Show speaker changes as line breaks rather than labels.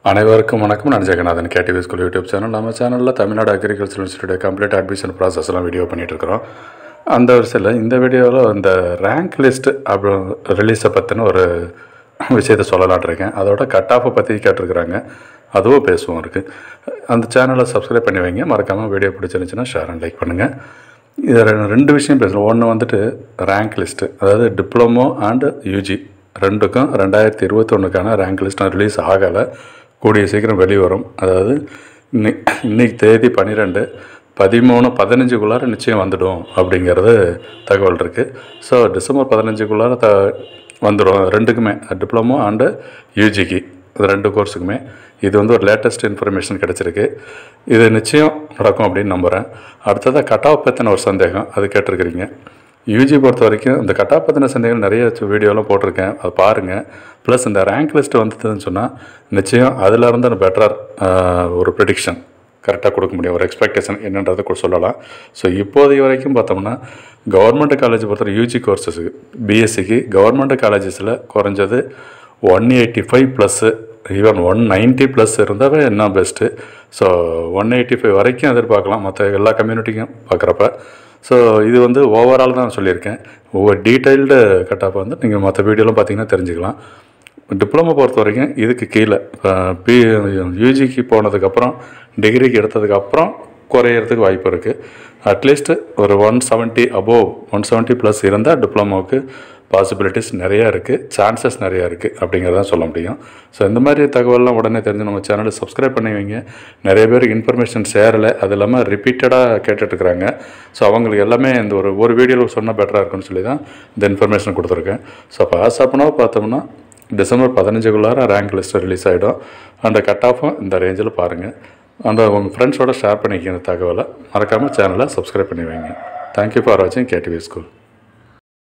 அனைவருக்கும் வணக்கம் நான் Jagannathan KTV school YouTube channel நம்ம சேனலில் Tamil Nadu agriculture institute complete admission ப்ராசஸ்லாம் வீடியோ பண்ணிகிட்டு இருக்கிறோம் அந்த வரிசையில் இந்த வீடியோவில் இந்த ரேங்க் லிஸ்ட் அப்புறம் ரிலீஸை பற்றின ஒரு விஷயத்தை சொல்லலாம்னு இருக்கேன் அதோட கட் ஆஃபை பற்றி கேட்டிருக்கிறாங்க அதுவும் பேசுவோம் இருக்குது அந்த சேனலை சப்ஸ்கிரைப் பண்ணி வைங்க மறக்காமல் வீடியோ பிடிச்சிருந்துச்சுன்னா ஷேர் அண்ட் லைக் பண்ணுங்கள் இது ரெ- ரெண்டு விஷயம் பேசணும் ஒன்று வந்துட்டு ரேங்க் லிஸ்ட்டு அதாவது டிப்ளமோ அண்டு யூஜி ரெண்டுக்கும் ரெண்டாயிரத்தி இருபத்தொன்னுக்கான ரேங்க் லிஸ்ட் ரிலீஸ் ஆகலை கூடிய சீக்கிரம் வெளிவரும் அதாவது இன்னைக்கு இன்னைக்கு தேதி பன்னிரெண்டு பதிமூணு பதினஞ்சுக்குள்ளார நிச்சயம் வந்துடும் அப்படிங்கிறது தகவல் இருக்குது ஸோ டிசம்பர் பதினஞ்சுக்குள்ளார த வந்துடும் ரெண்டுக்குமே டிப்ளமோ அண்டு யூஜிக்கு இது ரெண்டு கோர்ஸுக்குமே இது வந்து ஒரு லேட்டஸ்ட் இன்ஃபர்மேஷன் கிடச்சிருக்கு இது நிச்சயம் நடக்கும் அப்படின்னு நம்புகிறேன் அடுத்ததாக கட் ஆஃப் பற்றின ஒரு சந்தேகம் அது கேட்டிருக்கிறீங்க யூஜி பொறுத்த வரைக்கும் இந்த கட் ஆஃப் பற்றின சந்தேகம் நிறைய வீடியோலாம் போட்டிருக்கேன் அது பாருங்கள் ப்ளஸ் இந்த ரேங்க் லிஸ்ட் வந்ததுன்னு சொன்னால் நிச்சயம் அதில் இருந்து பெட்டர் ஒரு ப்ரிடிக்ஷன் கரெக்டாக கொடுக்க முடியும் ஒரு எக்ஸ்பெக்டேஷன் என்னன்றதை கூட சொல்லலாம் ஸோ இப்போதைய வரைக்கும் பார்த்தோம்னா கவர்மெண்ட் காலேஜ் பொறுத்தவரை யூஜி கோர்சஸுக்கு பிஎஸ்சிக்கு கவர்மெண்ட் காலேஜஸில் குறைஞ்சது one eighty five plus even one ninety plus இருந்தாவே என்ன best so one eighty five வரைக்கும் எதிர்பார்க்கலாம் மற்ற எல்லா கம்யூனிட்டிக்கும் பார்க்குறப்ப ஸோ இது வந்து ஓவரால் தான் சொல்லியிருக்கேன் ஒவ்வொரு டீட்டெயில்டு கட்டாப்பை வந்து நீங்கள் மற்ற வீடியோலாம் பார்த்தீங்கன்னா தெரிஞ்சுக்கலாம் டிப்ளமோ பொறுத்த வரைக்கும் இதுக்கு கீழே பி யூஜிக்கு போனதுக்கப்புறம் டிகிரிக்கு எடுத்ததுக்கப்புறம் குறையிறதுக்கு வாய்ப்பு இருக்குது அட்லீஸ்ட் ஒரு one seventy above one seventy plus இருந்தால் டிப்ளமோவுக்கு பாசிபிலிட்டிஸ் நிறையா இருக்குது சான்சஸ் நிறையா இருக்குது அப்படிங்கிறதான் சொல்ல முடியும் ஸோ இந்த மாதிரி தகவல்லாம் உடனே தெரிஞ்சு நம்ம சேனலை சப்ஸ்கிரைப் பண்ணி வைங்க நிறைய பேருக்கு இன்ஃபர்மேஷன் சேரலை அது இல்லாமல் ரிப்பீட்டடாக கேட்டுட்ருக்குறாங்க ஸோ அவங்களுக்கு எல்லாமே இந்த ஒரு ஒரு வீடியோவில் சொன்னால் பெட்டராக இருக்கும்னு சொல்லி தான் இந்த இன்ஃபர்மேஷன் கொடுத்துருக்கேன் ஸோ பாஸ் அப்பனா பார்த்தோம்னா டிசம்பர் பதினஞ்சுக்குள்ளார ரேங்க் லிஸ்ட்டு ரிலீஸ் ஆகிடும் அந்த கட் ஆஃபும் இந்த ரேஞ்சில் பாருங்கள் அந்த உங்கள் ஃப்ரெண்ட்ஸோட ஷேர் பண்ணிக்க இந்த தகவலை மறக்காமல் சேனலை சப்ஸ்கிரைப் பண்ணி வைங்க தேங்க்யூ ஃபார் வாட்சிங் கேடிவி ஸ்கூல்